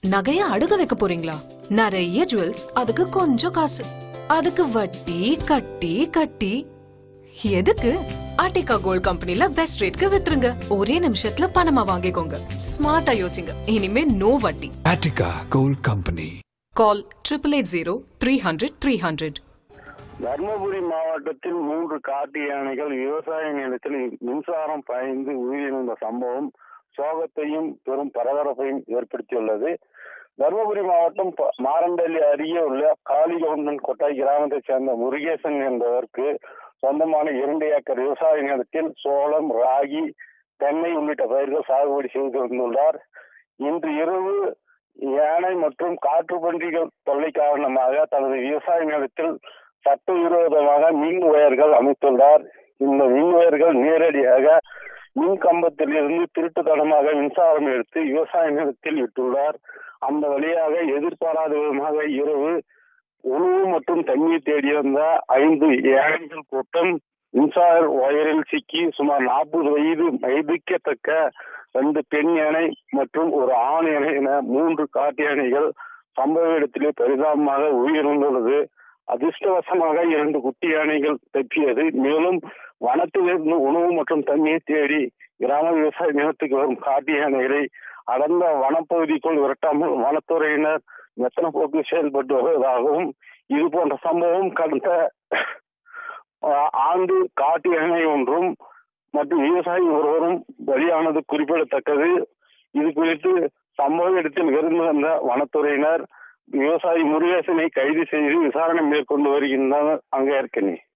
நகைய அடுக்க வைக்க போறீங்களா நிறைய ஜுவல்ஸ் அதுக்கு கொஞ்சம் காசு அதுக்கு வட்டி கட்டி கட்டி எதுக்கு ஆர்டிகா கோல்ட் கம்பெனில பெஸ்ட் ரேட்க்கு வித்துருங்க ஒரே நிமிஷத்துல பணமா வாங்கிக்கோங்க ஸ்மார்ட்டா யோசிங்க இனிமே நோ வட்டி Attica Gold Company. Call triple eight zero three hundred three hundred Dharmapuri மாவட்டத்தில் மூன்று காட்டு யானைகள் விவசாய நிலத்தில் மின்சாரம் பாய்ந்து உயிரிழந்த சம்பவம் சோகத்தையும் பெரும் பரபரப்பையும் ஏற்படுத்தியுள்ளது தர்மபுரி மாவட்டம் ப- மாரண்டல்லி அருகே உள்ள காளிகவுண்டன் கொட்டாய் கிராமத்தைச் சேர்ந்த முருகேசன் என்பவருக்கு சொந்தமான இரண்டு ஏக்கர் விவசாய நிலத்தில் சோளம் ராகி தென்னை உள்ளிட்ட பயிர்கள் சாகுபடி செய்து வந்துள்ளார் இன்று இரவு யானை மற்றும் காற்று பன்றிகள் தொல்லை காரணமாக தனது விவசாய நிலத்தில் சட்டவிரோதமாக மின் ஒயர்கள் அமைத்துள்ளார் இந்த மின் ஒயர்கள் நேரடியாக மின் கம்பத்தில் இருந்து திருட்டுத்தனமாக மின்சாரம் எடுத்து விவசாய நிலத்தில் விட்டுள்ளார் அந்த வழியாக எதிர்பாராத விதமாக இரவு உணவு மற்றும் தண்ணீர் தேடி வந்த ஐந்து யானைகள் கூட்டம் மின்சார ஒயரில் சிக்கி சுமார் நாற்பது வயது மதிக்கத்தக்க ரெண்டு பெண் யானை மற்றும் ஒரு ஆண் யானை என மூன்று காட்டு யானைகள் சம்பவ இடத்திலே பரிதாபமாக உயிரிழந்துள்ளது அதிர்ஷ்டவசமாக இரண்டு குட்டி யானைகள் தப்பியது மேலும் வனத்திலிருந்து உணவு மற்றும் தண்ணீர் தேடி கிராம விவசாய நிலத்துக்கு வரும் காட்டு யானைகளை அடர்ந்த வனப்பகுதிக்குள் விரட்டாமல் வனத்துறையினர் மெத்தன போக்கு செயல்பட்டு வருவதாகவும் இது போன்ற சம்பவம் கடந்த ஆஹ், ஆண்டு காட்டு யானை ஒன்றும் மற்றும் விவசாயி ஒருவரும் பலியானது குறிப்பிடத்தக்கது இது குறித்து சம்பவ இடத்தில் இருந்து வந்த வனத்துறையினர் விவசாயி முருகேசனை கைது செய்து விசாரணை மேற்கொண்டு வருகின்றனர் அங்கே இருக்கனே